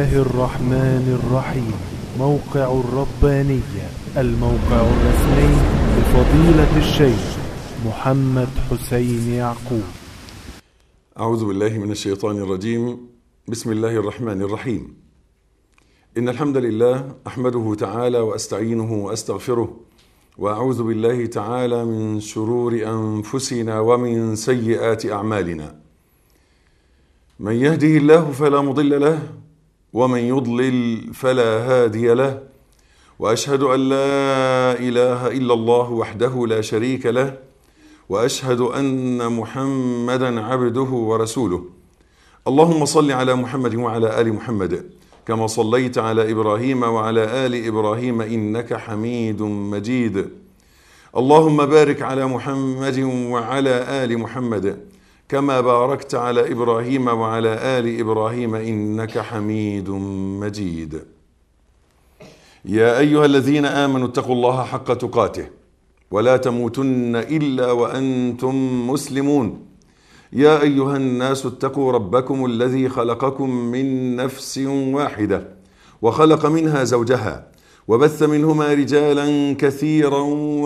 الله الرحمن الرحيم موقع الربانية الموقع الرسمي لفضيلة الشيخ محمد حسين يعقوب أعوذ بالله من الشيطان الرجيم بسم الله الرحمن الرحيم إن الحمد لله أحمده تعالى وأستعينه وأستغفره وأعوذ بالله تعالى من شرور أنفسنا ومن سيئات أعمالنا من يهده الله فلا مضل له ومن يضلل فلا هادي له واشهد ان لا اله الا الله وحده لا شريك له واشهد ان محمدا عبده ورسوله اللهم صل على محمد وعلى ال محمد كما صليت على ابراهيم وعلى ال ابراهيم انك حميد مجيد اللهم بارك على محمد وعلى ال محمد كما باركت على ابراهيم وعلى ال ابراهيم انك حميد مجيد يا ايها الذين امنوا اتقوا الله حق تقاته ولا تموتن الا وانتم مسلمون يا ايها الناس اتقوا ربكم الذي خلقكم من نفس واحده وخلق منها زوجها وبث منهما رجالا كثيرا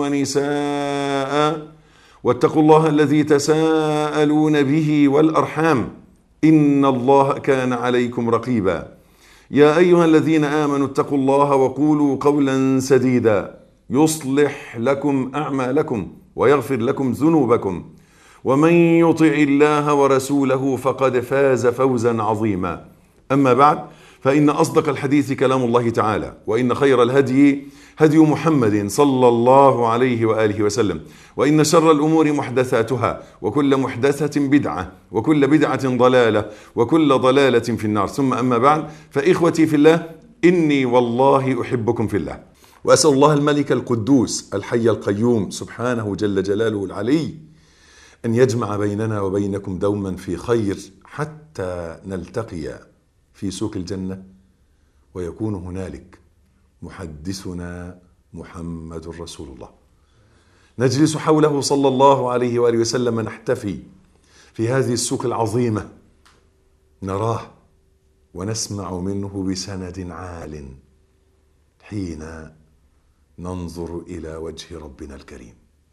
ونساء واتقوا الله الذي تساءلون به والارحام ان الله كان عليكم رقيبا يا ايها الذين امنوا اتقوا الله وقولوا قولا سديدا يصلح لكم اعمالكم ويغفر لكم ذنوبكم ومن يطع الله ورسوله فقد فاز فوزا عظيما اما بعد فان اصدق الحديث كلام الله تعالى وان خير الهدي هدي محمد صلى الله عليه واله وسلم وان شر الامور محدثاتها وكل محدثه بدعه وكل بدعه ضلاله وكل ضلاله في النار ثم اما بعد فاخوتي في الله اني والله احبكم في الله واسال الله الملك القدوس الحي القيوم سبحانه جل جلاله العلي ان يجمع بيننا وبينكم دوما في خير حتى نلتقي في سوق الجنه ويكون هنالك محدثنا محمد رسول الله نجلس حوله صلى الله عليه واله وسلم نحتفي في هذه السوق العظيمه نراه ونسمع منه بسند عال حين ننظر الى وجه ربنا الكريم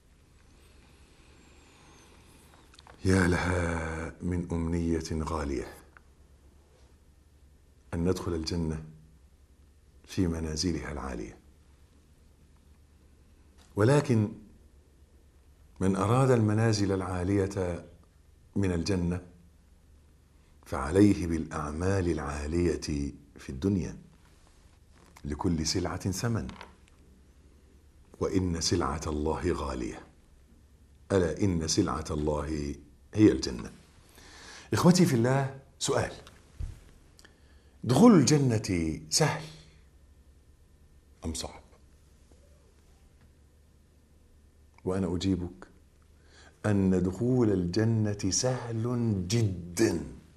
يا لها من امنيه غاليه ان ندخل الجنه في منازلها العاليه ولكن من اراد المنازل العاليه من الجنه فعليه بالاعمال العاليه في الدنيا لكل سلعه ثمن وان سلعه الله غاليه الا ان سلعه الله هي الجنه اخوتي في الله سؤال دخول الجنه سهل أم صعب وأنا أجيبك أن دخول الجنة سهل جدا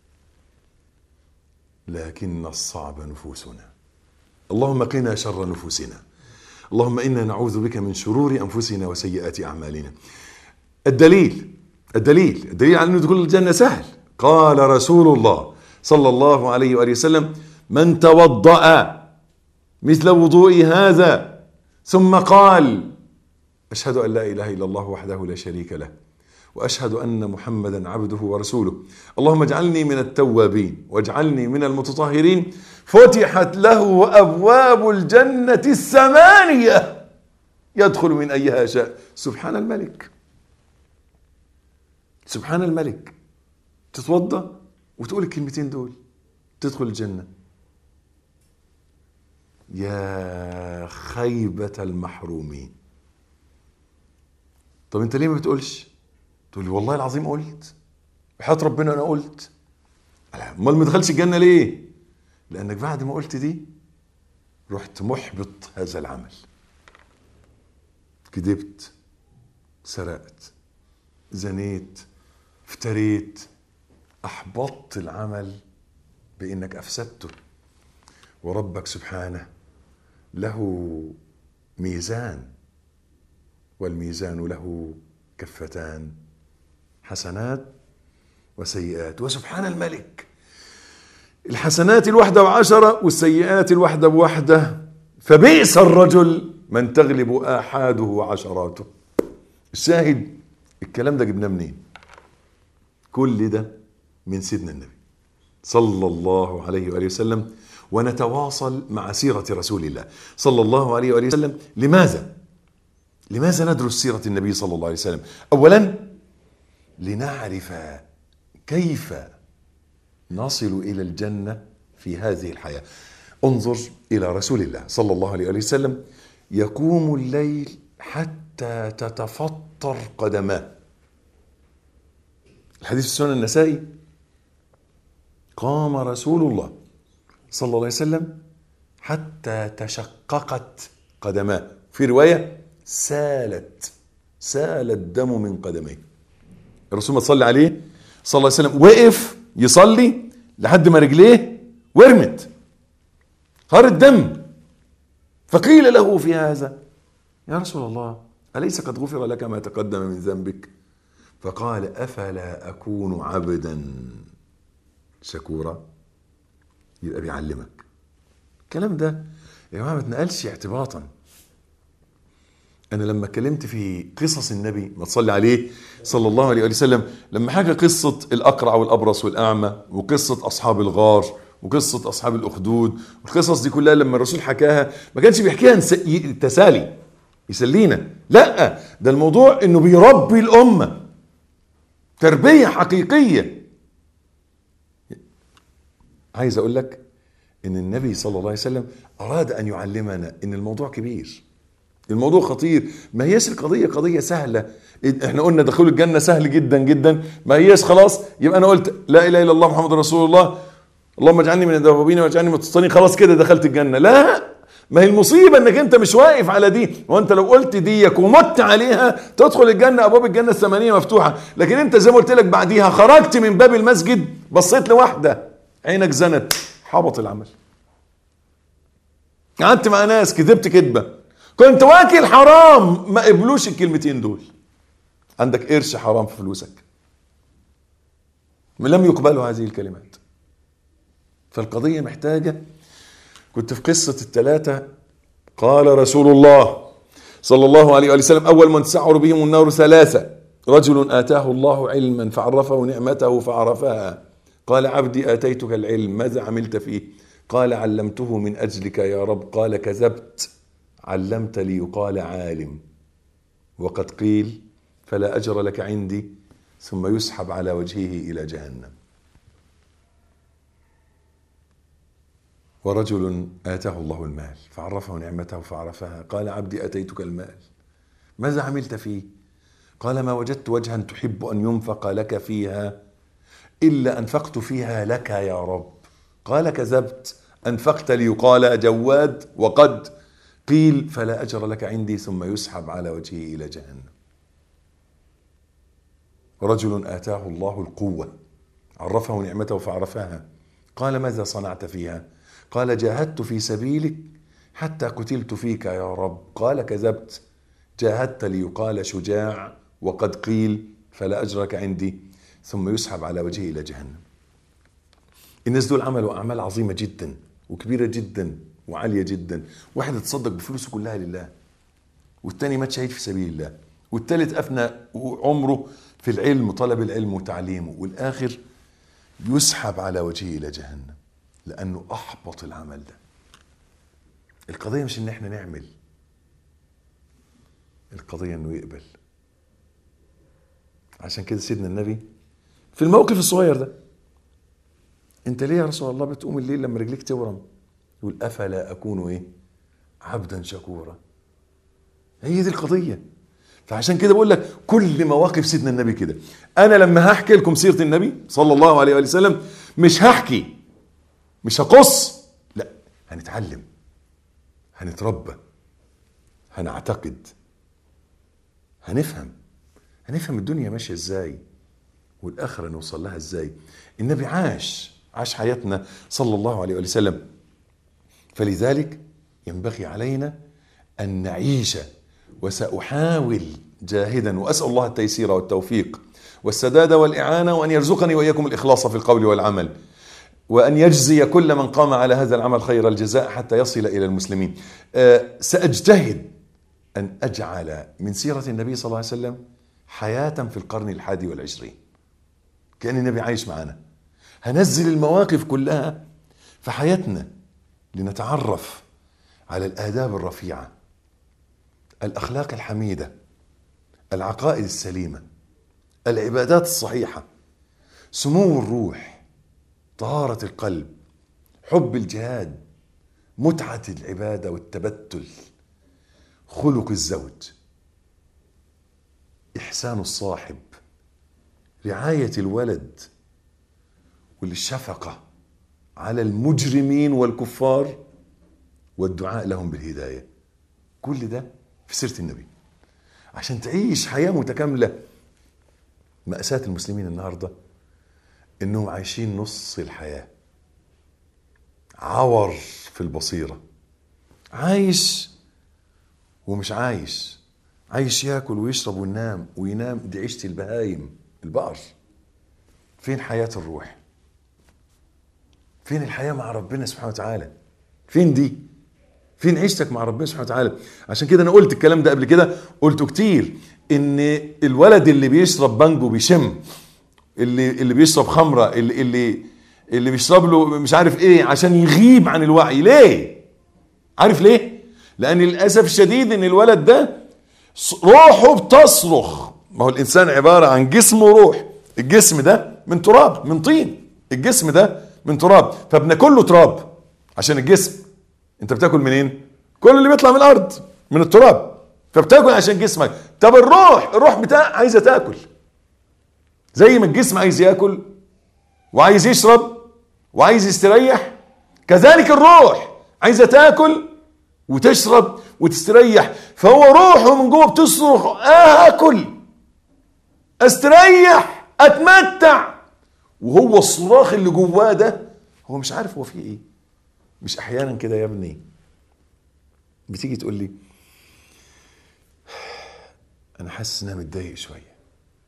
لكن الصعب نفوسنا اللهم قنا شر نفوسنا اللهم إنا نعوذ بك من شرور أنفسنا وسيئات أعمالنا الدليل الدليل الدليل على أن دخول الجنة سهل قال رسول الله صلى الله عليه وآله وسلم من توضأ مثل وضوء هذا ثم قال اشهد ان لا اله الا الله وحده لا شريك له واشهد ان محمدا عبده ورسوله اللهم اجعلني من التوابين واجعلني من المتطهرين فتحت له ابواب الجنه الثمانيه يدخل من ايها شاء سبحان الملك سبحان الملك تتوضا وتقول الكلمتين دول تدخل الجنه يا خيبة المحرومين طب انت ليه ما بتقولش تقول لي والله العظيم قلت وحياة ربنا انا قلت امال ما دخلش الجنة ليه لانك بعد ما قلت دي رحت محبط هذا العمل كذبت سرقت زنيت افتريت احبطت العمل بانك افسدته وربك سبحانه له ميزان والميزان له كفتان حسنات وسيئات وسبحان الملك الحسنات الواحدة بعشرة والسيئات الواحدة بواحدة فبئس الرجل من تغلب آحاده عشراته الشاهد الكلام ده جبناه منين كل ده من سيدنا النبي صلى الله عليه وآله وسلم ونتواصل مع سيرة رسول الله صلى الله عليه وآله وسلم لماذا لماذا ندرس سيرة النبي صلى الله عليه وسلم أولا لنعرف كيف نصل إلى الجنة في هذه الحياة انظر إلى رسول الله صلى الله عليه وسلم يقوم الليل حتى تتفطر قدماه الحديث في السنن النسائي قام رسول الله صلى الله عليه وسلم حتى تشققت قدماه في رواية سالت سال الدم من قدميه الرسول ما صلى عليه صلى الله عليه وسلم وقف يصلي لحد ما رجليه ورمت هار الدم فقيل له في هذا يا رسول الله أليس قد غفر لك ما تقدم من ذنبك فقال أفلا أكون عبدا شكورا يبقى بيعلمك الكلام ده يا جماعة ما اتنقلش اعتباطا أنا لما اتكلمت في قصص النبي ما تصلي عليه صلى الله عليه وسلم لما حكى قصة الأقرع والأبرص والأعمى وقصة أصحاب الغار وقصة أصحاب الأخدود والقصص دي كلها لما الرسول حكاها ما كانش بيحكيها تسالي يسلينا لا ده الموضوع انه بيربي الامه تربيه حقيقيه عايز اقول لك ان النبي صلى الله عليه وسلم اراد ان يعلمنا ان الموضوع كبير الموضوع خطير ما هيش القضيه قضيه سهله احنا قلنا دخول الجنه سهل جدا جدا ما هيش خلاص يبقى انا قلت لا اله الا الله محمد رسول الله اللهم اجعلني من التوابين واجعلني من التصديقين خلاص كده دخلت الجنه لا ما هي المصيبه انك انت مش واقف على دي وانت لو قلت ديك ومت عليها تدخل الجنه ابواب الجنه الثمانيه مفتوحه لكن انت زي ما قلت لك بعديها خرجت من باب المسجد بصيت لواحده عينك زنت حبط العمل قعدت مع ناس كذبت كذبه كنت واكل حرام ما قبلوش الكلمتين دول عندك قرش حرام في فلوسك لم يقبلوا هذه الكلمات فالقضيه محتاجه كنت في قصة الثلاثة قال رسول الله صلى الله عليه وسلم أول من تسعر بهم النار ثلاثة رجل آتاه الله علما فعرفه نعمته فعرفها قال عبدي آتيتك العلم ماذا عملت فيه قال علمته من أجلك يا رب قال كذبت علمت ليقال عالم وقد قيل فلا أجر لك عندي ثم يسحب على وجهه إلى جهنم ورجل آتاه الله المال فعرفه نعمته فعرفها قال عبدي أتيتك المال ماذا عملت فيه قال ما وجدت وجها تحب أن ينفق لك فيها إلا أنفقت فيها لك يا رب قال كذبت أنفقت ليقال جواد وقد قيل فلا أجر لك عندي ثم يسحب على وجهه إلى جهنم رجل آتاه الله القوة عرفه نعمته فعرفها قال ماذا صنعت فيها قال جاهدت في سبيلك حتى قتلت فيك يا رب قال كذبت جاهدت ليقال شجاع وقد قيل فلا أجرك عندي ثم يسحب على وجهه إلى جهنم الناس دول عملوا أعمال عظيمة جدا وكبيرة جدا وعالية جدا واحد اتصدق بفلوسه كلها لله والتاني مات شهيد في سبيل الله والتالت أفنى عمره في العلم طلب العلم وتعليمه والآخر يسحب على وجهه إلى جهنم لانه احبط العمل ده القضيه مش ان احنا نعمل القضيه انه يقبل عشان كده سيدنا النبي في الموقف الصغير ده انت ليه يا رسول الله بتقوم الليل لما رجليك تورم يقول افلا اكون ايه عبدا شكورا هي دي القضيه فعشان كده بقول لك كل مواقف سيدنا النبي كده انا لما هحكي لكم سيره النبي صلى الله عليه وسلم مش هحكي مش هقص لا هنتعلم هنتربى هنعتقد هنفهم هنفهم الدنيا ماشيه ازاي والاخره نوصل لها ازاي النبي عاش عاش حياتنا صلى الله عليه وسلم فلذلك ينبغي علينا ان نعيش وساحاول جاهدا واسال الله التيسير والتوفيق والسداد والاعانه وان يرزقني واياكم الاخلاص في القول والعمل وأن يجزي كل من قام على هذا العمل خير الجزاء حتى يصل إلى المسلمين آه، سأجتهد أن أجعل من سيرة النبي صلى الله عليه وسلم حياة في القرن الحادي والعشرين كأن النبي عايش معنا هنزل المواقف كلها في حياتنا لنتعرف على الآداب الرفيعة الأخلاق الحميدة العقائد السليمة العبادات الصحيحة سمو الروح طهارة القلب حب الجهاد متعة العبادة والتبتل خلق الزوج إحسان الصاحب رعاية الولد والشفقة على المجرمين والكفار والدعاء لهم بالهداية كل ده في سيرة النبي عشان تعيش حياة متكاملة مأساة المسلمين النهاردة انهم عايشين نص الحياة عور في البصيرة عايش ومش عايش عايش ياكل ويشرب وينام وينام دي عيشة البهايم البقر فين حياة الروح فين الحياة مع ربنا سبحانه وتعالى فين دي فين عيشتك مع ربنا سبحانه وتعالى عشان كده انا قلت الكلام ده قبل كده قلته كتير ان الولد اللي بيشرب بانجو بيشم اللي اللي بيشرب خمره اللي اللي اللي بيشرب له مش عارف ايه عشان يغيب عن الوعي ليه عارف ليه لان للاسف الشديد ان الولد ده روحه بتصرخ ما هو الانسان عباره عن جسم وروح الجسم ده من تراب من طين الجسم ده من تراب فبناكل له تراب عشان الجسم انت بتاكل منين كل اللي بيطلع من الارض من التراب فبتاكل عشان جسمك طب الروح الروح بتاع عايزه تاكل زي ما الجسم عايز ياكل وعايز يشرب وعايز يستريح كذلك الروح عايزه تاكل وتشرب وتستريح فهو روحه من جوه بتصرخ اكل استريح اتمتع وهو الصراخ اللي جواه ده هو مش عارف هو فيه ايه مش احيانا كده يا ابني بتيجي تقول لي انا حاسس ان انا متضايق شويه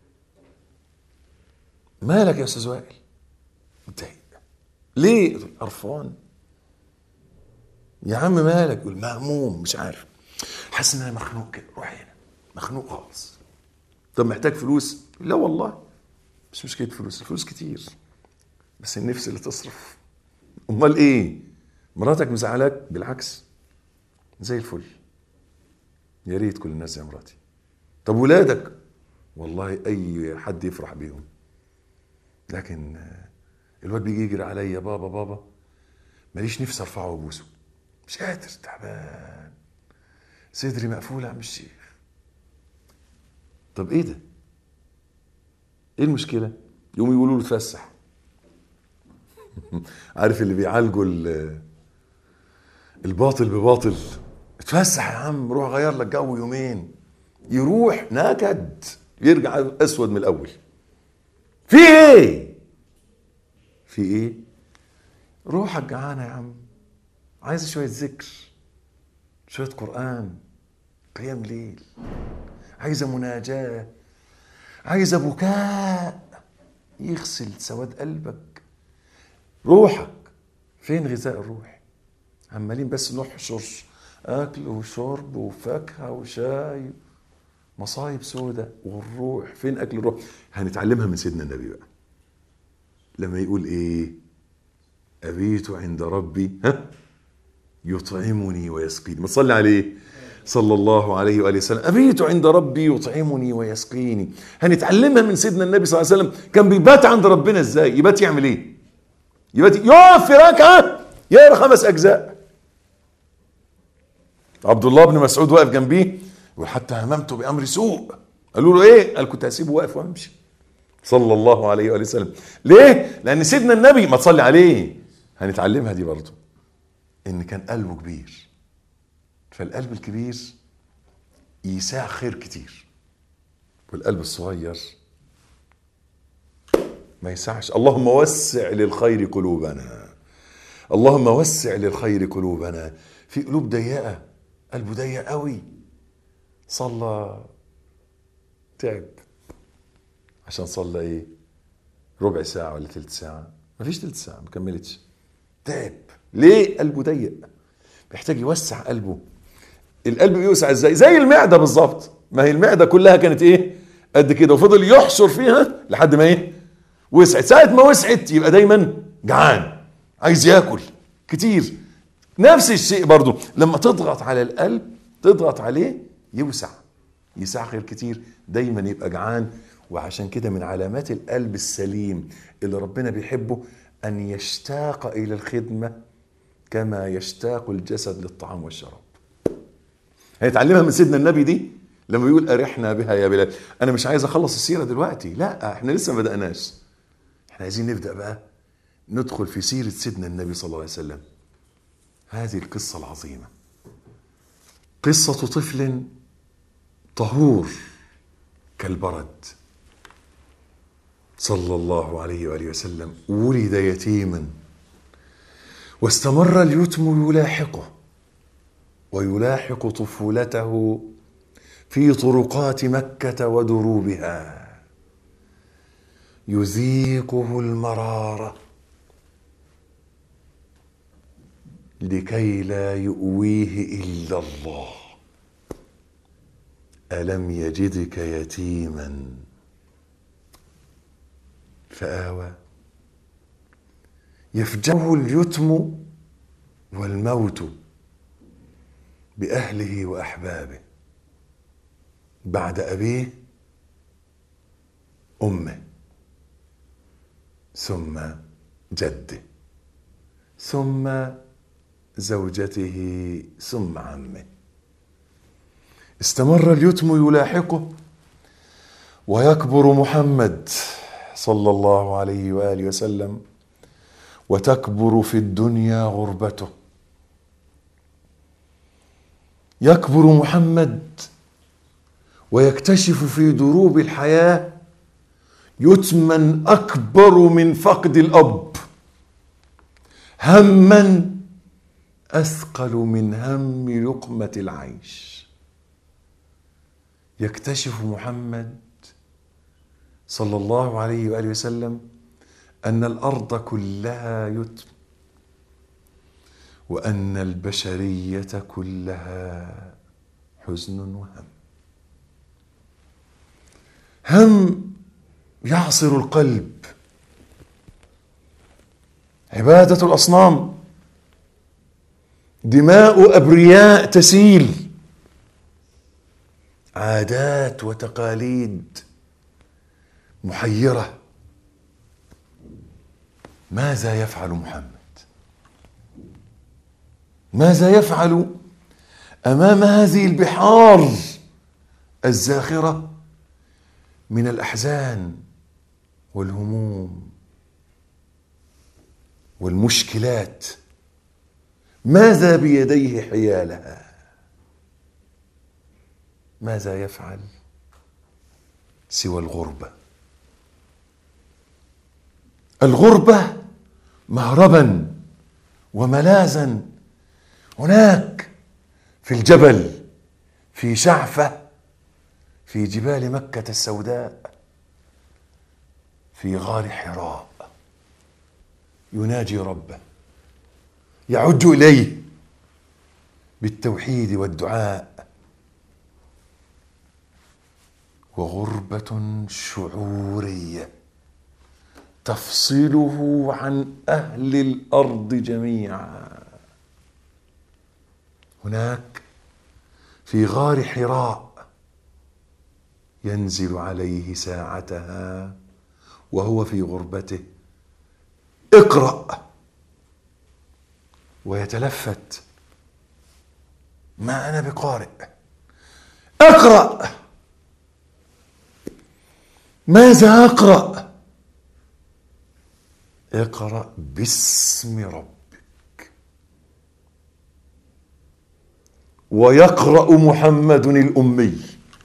مالك يا استاذ وائل متضايق ليه قرفان يا عم مالك يقول مهموم مش عارف حاسس ان انا مخنوق كده روح هنا مخنوق خالص طب محتاج فلوس لا والله مش مشكله فلوس الفلوس كتير بس النفس اللي تصرف امال ايه مراتك مزعلاك بالعكس زي الفل يا ريت كل الناس زي مراتي طب ولادك والله اي حد يفرح بيهم لكن الواد بيجي يجري عليا بابا بابا ماليش نفسي ارفعه وابوسه مش قادر تعبان صدري مقفول يا عم الشيخ طب ايه ده ايه المشكله يقوموا يقولوا له اتفسح عارف اللي بيعالجوا الباطل بباطل اتفسح يا عم روح غير لك جو يومين يروح نكد يرجع اسود من الاول في ايه في ايه روحك جعانه يا عم عايز شويه ذكر شويه قران قيام ليل عايزه مناجاه عايزه بكاء يغسل سواد قلبك روحك فين غذاء الروح عمالين بس نحشر اكل وشرب وفاكهه وشاي مصايب سودة والروح فين اكل الروح هنتعلمها من سيدنا النبي بقى لما يقول ايه ابيت عند ربي ها يطعمني ويسقيني ما تصلي عليه صلى الله عليه واله وسلم ابيت عند ربي يطعمني ويسقيني هنتعلمها من سيدنا النبي صلى الله عليه وسلم كان بيبات عند ربنا ازاي يبات يعمل ايه يبات يقف في ركعه يقرا خمس اجزاء عبد الله بن مسعود واقف جنبيه يقول حتى هممت بامر سوء قالوا له ايه قال كنت هسيبه واقف وامشي صلى الله عليه واله وسلم ليه لان سيدنا النبي ما تصلي عليه هنتعلمها دي برضه ان كان قلبه كبير فالقلب الكبير يساع خير كتير والقلب الصغير ما يسعش اللهم وسع للخير قلوبنا اللهم وسع للخير قلوبنا في قلوب ضيقه قلبه ضيق قوي صلى تعب عشان صلى ايه ربع ساعة ولا ثلث ساعة مفيش تلت ساعه ما كملتش تعب ليه قلبه ضيق محتاج يوسع قلبه القلب بيوسع ازاي زي المعده بالظبط ما هي المعده كلها كانت ايه قد كده وفضل يحشر فيها لحد ما ايه وسعت ساعه ما وسعت يبقى دايما جعان عايز ياكل كتير نفس الشيء برضو لما تضغط على القلب تضغط عليه يوسع يسع غير كتير دايما يبقى جعان وعشان كده من علامات القلب السليم اللي ربنا بيحبه ان يشتاق الى الخدمه كما يشتاق الجسد للطعام والشراب هيتعلمها من سيدنا النبي دي لما بيقول ارحنا بها يا بلال انا مش عايز اخلص السيره دلوقتي لا احنا لسه ما بداناش احنا عايزين نبدا بقى ندخل في سيره سيدنا النبي صلى الله عليه وسلم هذه القصه العظيمه قصه طفل طهور كالبرد صلى الله عليه واله وسلم ولد يتيما واستمر اليتم يلاحقه ويلاحق طفولته في طرقات مكه ودروبها يذيقه المراره لكي لا يؤويه الا الله الم يجدك يتيما فاوى يفجره اليتم والموت باهله واحبابه بعد ابيه امه ثم جده ثم زوجته ثم عمه استمر اليتم يلاحقه ويكبر محمد صلى الله عليه واله وسلم وتكبر في الدنيا غربته يكبر محمد ويكتشف في دروب الحياه يتما اكبر من فقد الاب هما اثقل من هم لقمه العيش يكتشف محمد صلى الله عليه واله وسلم ان الارض كلها يتم وان البشريه كلها حزن وهم هم يعصر القلب عباده الاصنام دماء ابرياء تسيل عادات وتقاليد محيره ماذا يفعل محمد ماذا يفعل امام هذه البحار الزاخره من الاحزان والهموم والمشكلات ماذا بيديه حيالها ماذا يفعل سوى الغربه الغربه مهربا وملاذا هناك في الجبل في شعفه في جبال مكه السوداء في غار حراء يناجي ربه يعج اليه بالتوحيد والدعاء وغربه شعوريه تفصله عن اهل الارض جميعا هناك في غار حراء ينزل عليه ساعتها وهو في غربته اقرا ويتلفت ما انا بقارئ اقرا ماذا اقرا اقرا باسم ربك ويقرا محمد الامي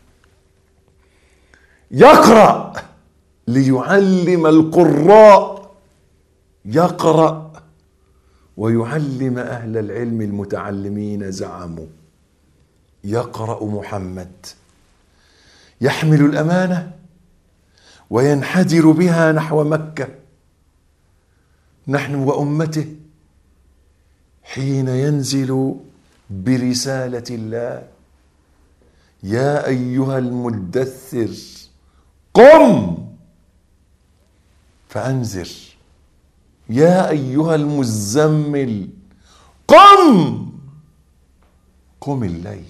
يقرا ليعلم القراء يقرا ويعلم اهل العلم المتعلمين زعموا يقرا محمد يحمل الامانه وينحدر بها نحو مكه نحن وامته حين ينزل برساله الله يا ايها المدثر قم فانذر يا ايها المزمل قم قم الليل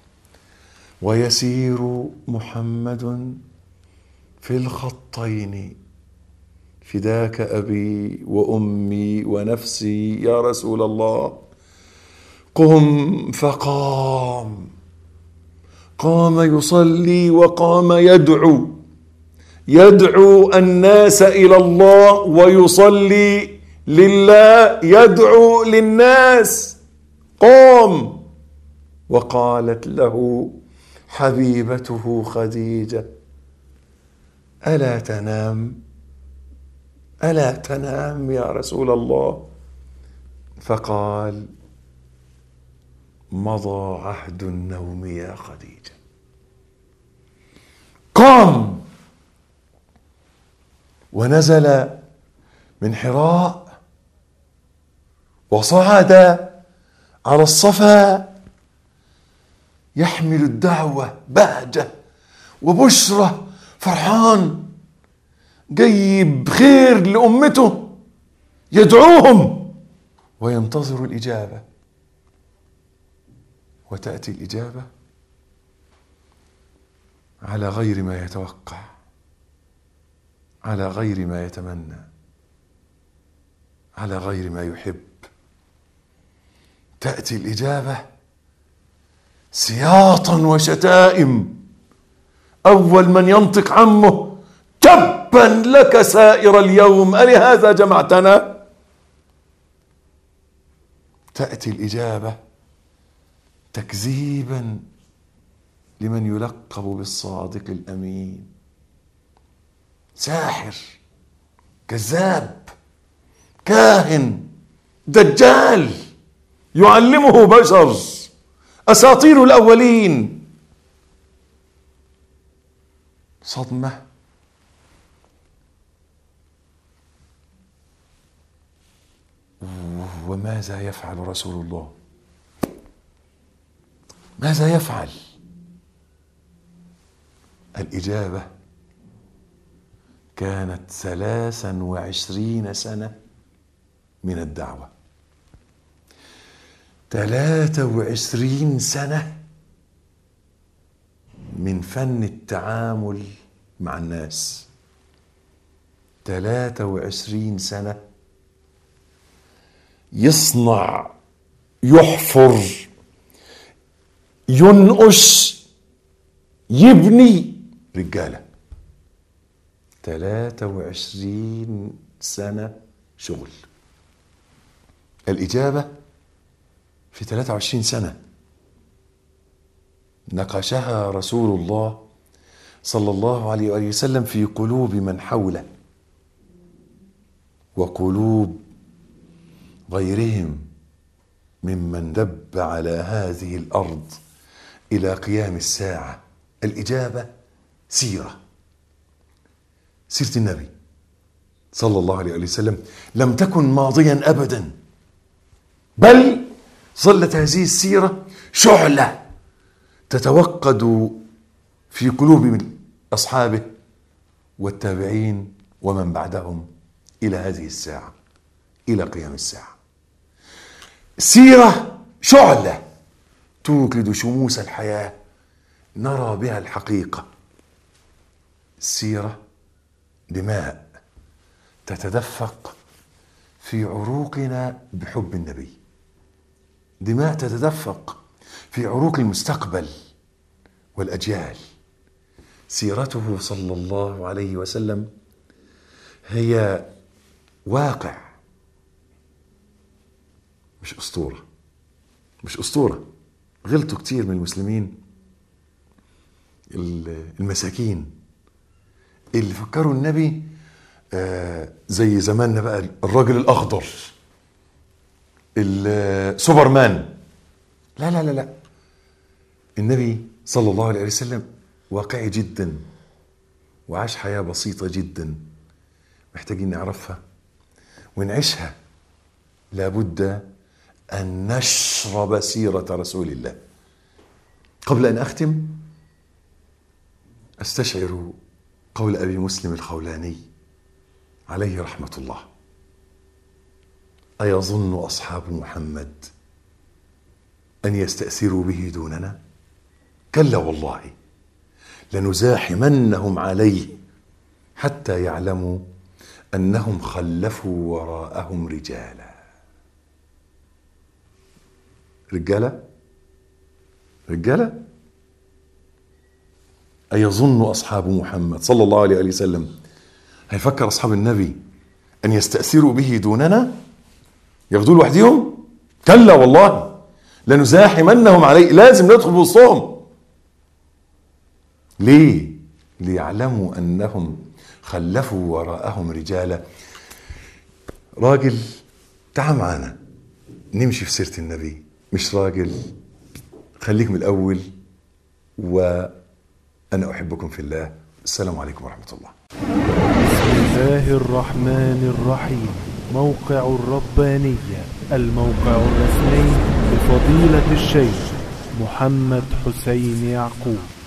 ويسير محمد في الخطين فداك ابي وامي ونفسي يا رسول الله قم فقام قام يصلي وقام يدعو يدعو الناس الى الله ويصلي لله يدعو للناس قام وقالت له حبيبته خديجه الا تنام الا تنام يا رسول الله فقال مضى عهد النوم يا خديجه قام ونزل من حراء وصعد على الصفا يحمل الدعوه بهجه وبشرى فرحان جايب خير لامته يدعوهم وينتظر الاجابه وتاتي الاجابه على غير ما يتوقع على غير ما يتمنى على غير ما يحب تاتي الاجابه سياطا وشتائم اول من ينطق عمه تبا لك سائر اليوم الهذا جمعتنا تاتي الاجابه تكذيبا لمن يلقب بالصادق الامين ساحر كذاب كاهن دجال يعلمه بشر اساطير الاولين صدمه وماذا يفعل رسول الله ماذا يفعل الاجابه كانت ثلاثا وعشرين سنه من الدعوه ثلاثه وعشرين سنه من فن التعامل مع الناس ثلاثه وعشرين سنه يصنع يحفر ينقش يبني رجالة 23 سنة شغل الإجابة في 23 سنة نقشها رسول الله صلى الله عليه وآله وسلم في قلوب من حوله وقلوب غيرهم ممن دب على هذه الارض الى قيام الساعه الاجابه سيره سيره النبي صلى الله عليه وسلم لم تكن ماضيا ابدا بل ظلت هذه السيره شعله تتوقد في قلوب من اصحابه والتابعين ومن بعدهم الى هذه الساعه الى قيام الساعه سيره شعله توقد شموس الحياه نرى بها الحقيقه سيره دماء تتدفق في عروقنا بحب النبي دماء تتدفق في عروق المستقبل والاجيال سيرته صلى الله عليه وسلم هي واقع مش اسطوره مش اسطوره غلطوا كتير من المسلمين المساكين اللي فكروا النبي آه زي زماننا بقى الراجل الاخضر سوبرمان لا لا لا لا النبي صلى الله عليه وسلم واقعي جدا وعاش حياه بسيطه جدا محتاجين نعرفها ونعيشها لابد أن نشرب سيرة رسول الله قبل أن أختم أستشعر قول أبي مسلم الخولاني عليه رحمة الله أيظن أصحاب محمد أن يستأثروا به دوننا كلا والله لنزاحمنهم عليه حتى يعلموا أنهم خلفوا وراءهم رجالا رجالة رجالة أيظن أصحاب محمد صلى الله عليه وسلم هيفكر أصحاب النبي أن يستأثروا به دوننا ياخدوه لوحدهم كلا والله لنزاحمنهم عليه لازم ندخل وسطهم ليه ليعلموا أنهم خلفوا وراءهم رجالا راجل تعال معانا نمشي في سيرة النبي مش راجل خليك من الأول وأنا أحبكم في الله السلام عليكم ورحمة الله بسم الله الرحمن الرحيم موقع الربانية الموقع الرسمي لفضيلة الشيخ محمد حسين يعقوب